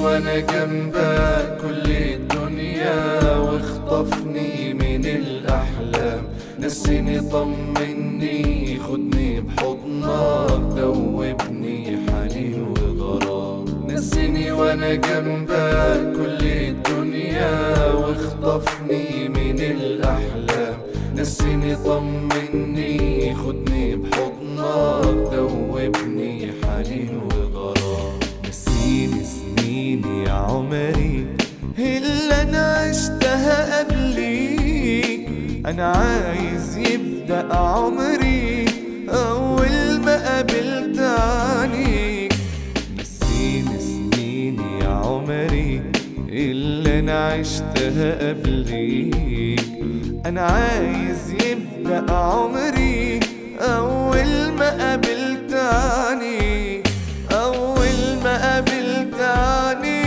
وانا جنبك كل الدنيا واخطفني من الاحلام نسيني طمني خدني بحضنك دوبني حنين وغرام نسيني وانا جنبك كل الدنيا واخطفني من الاحلام نسيني طمني خدني بحضنك دوبني حنين وغرام نسيني سنيني يا عمري اللي انا عشتها قبليك انا عايز يبدأ عمري اول ما قابلت عنيك نسيني سنيني يا عمري اللي انا عشتها قبليك انا عايز يبدأ عمري اول ما قابلت عنيك أول ما قابلت عنيك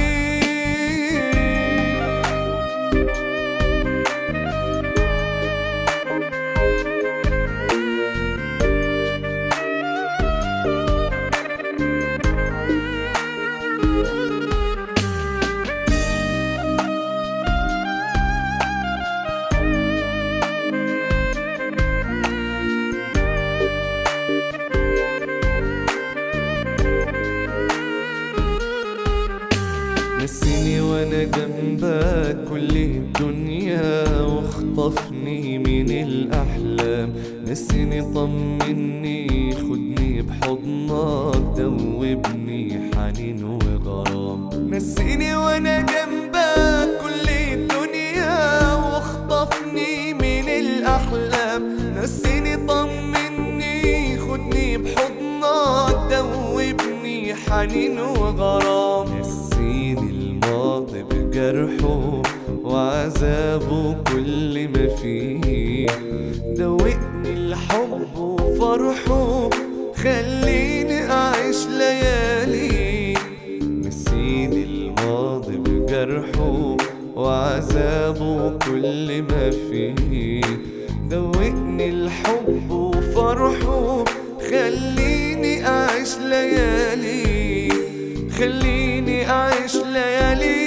نسيني وانا جنبك كل الدنيا واخطفني من الاحلام نسيني طمني خدني بحضنك دوبني حنين وغرام نسيني وانا جنبك كل الدنيا واخطفني من الاحلام نسيني طمني خدني بحضنك دوبني حنين وغرام نسيني الماضي بجرحه وعذابه كل ما فيه دوقني الحب وفرحه خليني أعيش ليالي نسيني الماضي بجرحه وعذابه كل ما فيه دوقني الحب وفرحه خليني أعيش ليالي خليني أعيش ليالي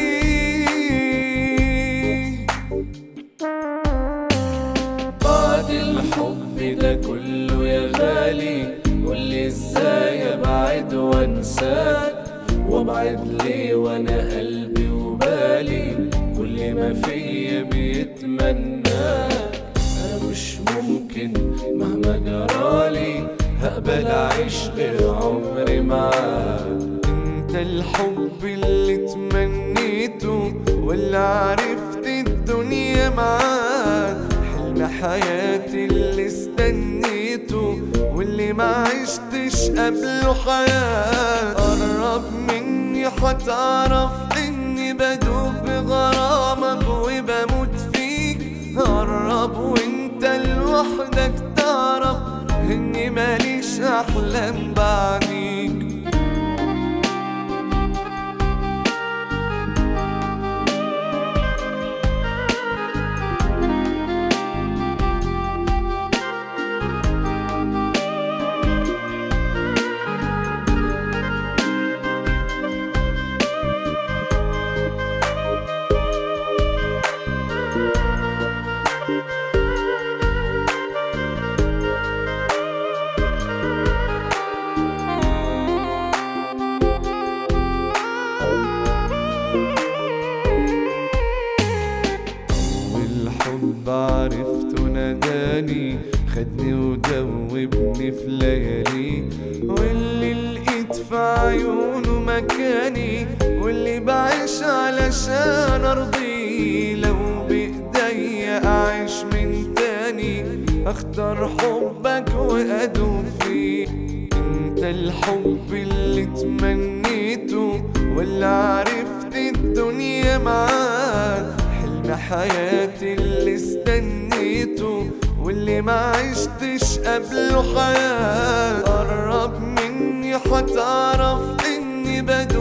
بعد الحب ده كله يا غالي قولي ازاي ابعد وانساك وابعد ليه وانا قلبي وبالي كل ما فيا بيتمناك انا مش ممكن مهما جرالي هقبل اعيش غير عمري معاك انت الحب اللي تمنيته واللي عرفت الدنيا معاك حلم حياتي اللي استنيته واللي ما عشتش قبله حياة قرب مني حتعرف اني بدوب بغرامك وبموت فيك قرب وانت لوحدك تعرف اني ماليش احلام بعديك والحب عرفته ناداني خدني ودوبني في ليالي واللي لقيت في عيونه مكاني واللي بعيش علشان ارضيه لو بايديا اعيش من تاني اختار حبك وادوم فيه انت الحب اللي تمنيته واللي عرفت الدنيا معاك حلم حياتي اللي استنيته واللي ما عشتش قبله حياة قرب مني حتعرف اني بدو